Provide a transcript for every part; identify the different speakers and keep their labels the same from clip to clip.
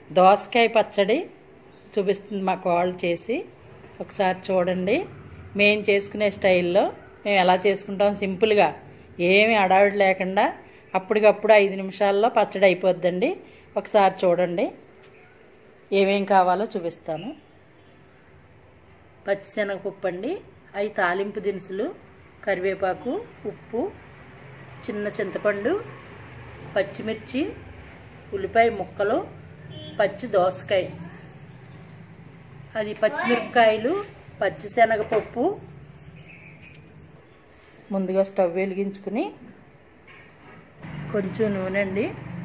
Speaker 1: దోసకాయ పచ్చడి చూపిస్తుంది మా కోళ్ళు చేసి ఒకసారి చూడండి మేము చేసుకునే స్టైల్లో మేము ఎలా చేసుకుంటాం సింపుల్గా ఏమి అడావిడి లేకుండా అప్పటికప్పుడు ఐదు నిమిషాల్లో పచ్చడి అయిపోద్దండి ఒకసారి చూడండి ఏమేం కావాలో చూపిస్తాను పచ్చిశనగపప్పు అండి అవి తాలింపు దినుసులు కరివేపాకు ఉప్పు చిన్న చింతపండు పచ్చిమిర్చి ఉల్లిపాయ ముక్కలు పచ్చి దోసకాయ అది పచ్చిమిరపకాయలు పచ్చిశనగపప్పు ముందుగా స్టవ్ వెలిగించుకుని కొంచెం నూనె అండి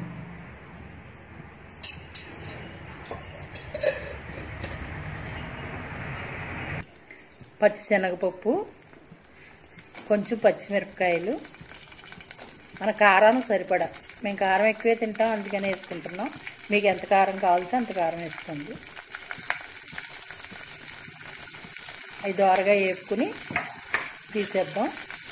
Speaker 1: పచ్చిశనగపప్పు కొంచెం పచ్చిమిరపకాయలు మన కారానికి సరిపడా మేము కారం ఎక్కువే తింటాం అందుకని వేసుకుంటున్నాం మీకు ఎంత కారం కావాలితే అంత కారం వేసుకోండి అవి దోరగా వేపుకుని తీసేద్దాం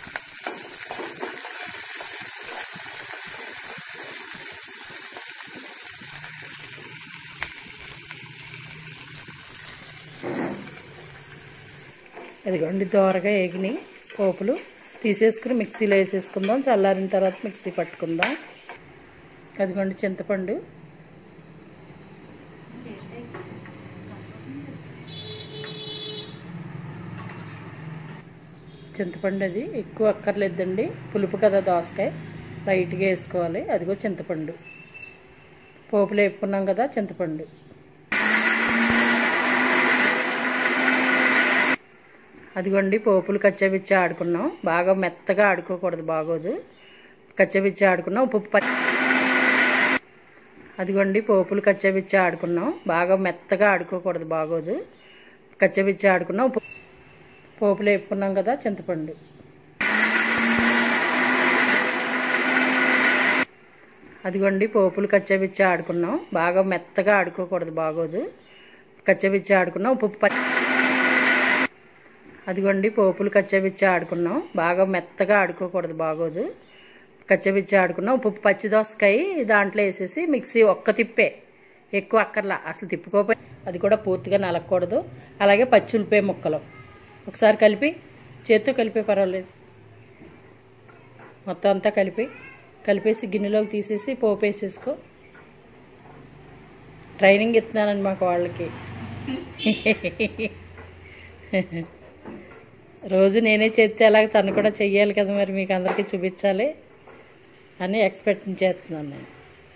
Speaker 1: ఇదిగోండి దోరగా వేగినాయి పోపులు తీసేసుకుని మిక్సీలో వేసేసుకుందాం చల్లారిన తర్వాత మిక్సీ పట్టుకుందాం అదిగోండి చింతపండు చింతపండు అది ఎక్కువ అక్కర్లేదండి పులుపు కదా దోసకాయ లైట్గా వేసుకోవాలి అదిగో చింతపండు పోపులు వేపుకున్నాం కదా చింతపండు అదిగోండి పోపులు కచ్చబిచ్చి ఆడుకున్నాం బాగా మెత్తగా ఆడుకోకూడదు బాగోదు కచ్చబిచ్చి ఆడుకున్నాం ఉప్పు పచ్చి అదిగోండి పోపులు కచ్చబిచ్చి ఆడుకున్నాం బాగా మెత్తగా ఆడుకోకూడదు బాగోదు కచ్చబిచ్చి ఆడుకున్నాం ఉప్పు పోపులు వేపుకున్నాం కదా చింతపండు అదిగోండి పోపులు కచ్చబిచ్చి ఆడుకున్నాం బాగా మెత్తగా ఆడుకోకూడదు బాగోదు కచ్చబిచ్చి ఆడుకున్నాం ఉప్పు పచ్చి అదిగోండి పోపులు కచ్చబిచ్చి ఆడుకున్నాం బాగా మెత్తగా ఆడుకోకూడదు బాగోదు కచ్చబిచ్చి ఆడుకున్నాం ఉప్పు పచ్చి దోసకాయ దాంట్లో వేసేసి మిక్సీ ఒక్క తిప్పే ఎక్కువ అక్కర్లా అసలు తిప్పుకోపోయి అది కూడా పూర్తిగా నలగకూడదు అలాగే పచ్చి ఉల్లిపాయ ముక్కలు ఒకసారి కలిపి చేత్తో కలిపే పర్వాలేదు మొత్తం అంతా కలిపి కలిపేసి గిన్నెలోకి తీసేసి పోపు వేసేసుకో ట్రైనింగ్ ఇస్తున్నానండి మాకు వాళ్ళకి రోజు నేనే చేస్తే అలాగే తను కూడా చెయ్యాలి కదా మరి మీకు అందరికీ చూపించాలి అని ఎక్స్పెక్ట్ చేస్తున్నాను నేను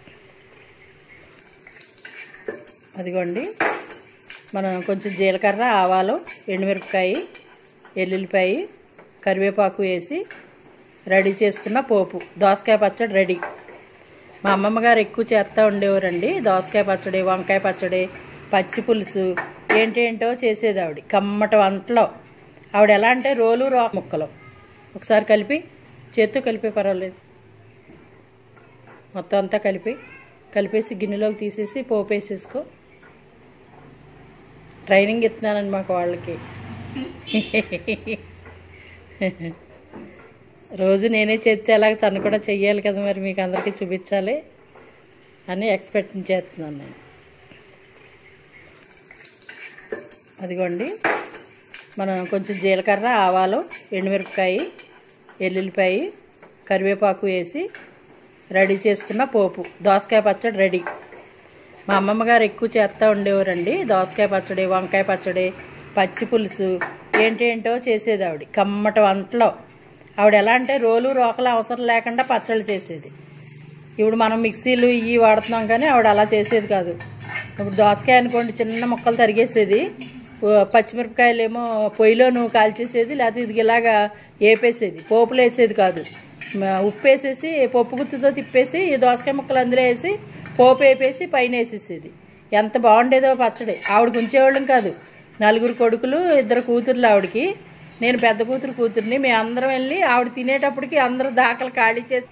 Speaker 1: అదిగోండి మనం కొంచెం జీలకర్ర ఆవాలు ఎండుమిరపకాయ ఎల్లుల్లిపాయ కరివేపాకు వేసి రెడీ చేసుకున్న పోపు దోసకాయ పచ్చడి రెడీ మా అమ్మమ్మ గారు ఎక్కువ చేస్తూ ఉండేవారండి దోసకాయ పచ్చడి వంకాయ పచ్చడి పచ్చి పులుసు ఏంటేంటో చేసేది ఆవిడ కమ్మట వంటలో ఆవిడ ఎలా అంటే రోలు రో ముక్కలు ఒకసారి కలిపి చేత్తో కలిపే పర్వాలేదు మొత్తం అంతా కలిపి కలిపేసి గిన్నెలోకి తీసేసి పోపు వేసేసుకో ట్రైనింగ్ ఇస్తున్నానండి మాకు వాళ్ళకి రోజు నేనే చేస్తే అలాగే తను కూడా చెయ్యాలి కదా మరి మీకు అందరికీ చూపించాలి అని ఎక్స్పెక్ట్ చేస్తున్నాను నేను అదిగోండి మనం కొంచెం జీలకర్ర ఆవాలు ఎండుమిరపకాయ ఎల్లుల్లిపాయ కరివేపాకు వేసి రెడీ చేసుకున్న పోపు దోసకాయ పచ్చడి రెడీ మా అమ్మమ్మ గారు ఎక్కువ చేస్తూ ఉండేవారండి దోసకాయ పచ్చడి వంకాయ పచ్చడి పచ్చి పులుసు ఏంటేంటో చేసేది ఆవిడ కమ్మట వంటలో ఆవిడ ఎలా అంటే రోలు రోకలు అవసరం లేకుండా పచ్చళ్ళు చేసేది ఇప్పుడు మనం మిక్సీలు ఇవి వాడుతున్నాం కానీ ఆవిడ అలా చేసేది కాదు ఇప్పుడు దోసకాయ అనుకోండి చిన్న ముక్కలు తరిగేసేది పచ్చిమిరపకాయలు ఏమో పొయ్యిలో నువ్వు కాల్చేసేది లేకపోతే ఇది ఇలాగా వేపేసేది పోపులు వేసేది కాదు ఉప్పు వేసేసి పప్పు గుత్తితో తిప్పేసి ఈ దోసకాయ ముక్కలు అందులో వేసి పోపు వేపేసి పైన వేసేసేది ఎంత బాగుండేదో పచ్చడి ఆవిడకి ఉంచేవాళ్ళం కాదు నలుగురు కొడుకులు ఇద్దరు కూతుర్లు ఆవిడకి నేను పెద్ద కూతురు కూతుర్ని మేము అందరం వెళ్ళి ఆవిడ తినేటప్పటికి అందరూ దాఖలు ఖాళీ చేసి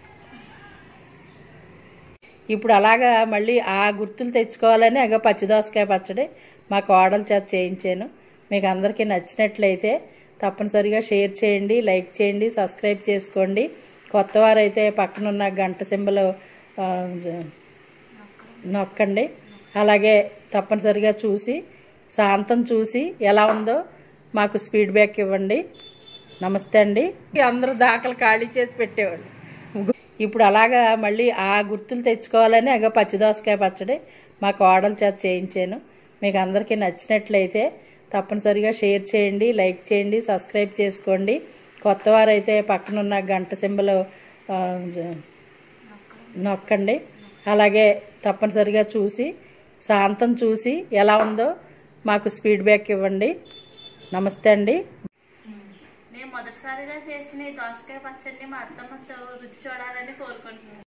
Speaker 1: ఇప్పుడు అలాగా మళ్ళీ ఆ గుర్తులు తెచ్చుకోవాలని అగ పచ్చిదోసకాయ పచ్చడి మా కోడల చేత చేయించాను మీకు అందరికీ నచ్చినట్లయితే తప్పనిసరిగా షేర్ చేయండి లైక్ చేయండి సబ్స్క్రైబ్ చేసుకోండి కొత్త వారైతే పక్కనున్న గంట సింబల్ నొక్కండి అలాగే తప్పనిసరిగా చూసి శాంతం చూసి ఎలా ఉందో మాకు స్పీడ్ బ్యాక్ ఇవ్వండి నమస్తే అండి అందరూ దాఖలు ఖాళీ చేసి పెట్టేవాళ్ళు ఇప్పుడు అలాగా మళ్ళీ ఆ గుర్తులు తెచ్చుకోవాలని అగ పచ్చిదోసకాయ పచ్చడి మా కోడల చేత చేయించాను మీకు అందరికీ నచ్చినట్లయితే తప్పనిసరిగా షేర్ చేయండి లైక్ చేయండి సబ్స్క్రైబ్ చేసుకోండి కొత్త వారైతే పక్కనున్న గంట సింబల్ ఆ, జ- నొక్కండి అలాగే తప్పనిసరిగా చూసి శాంతం చూసి ఎలా ఉందో మాకు స్పీడ్ బ్యాక్ ఇవ్వండి నమస్తే అండి
Speaker 2: నేను మొదటిసారిగా చేసిన ఈ దోసకాయ పచ్చడిని మా అత్తమ్మతో రుచి చూడాలని కోరుకుంటున్నాను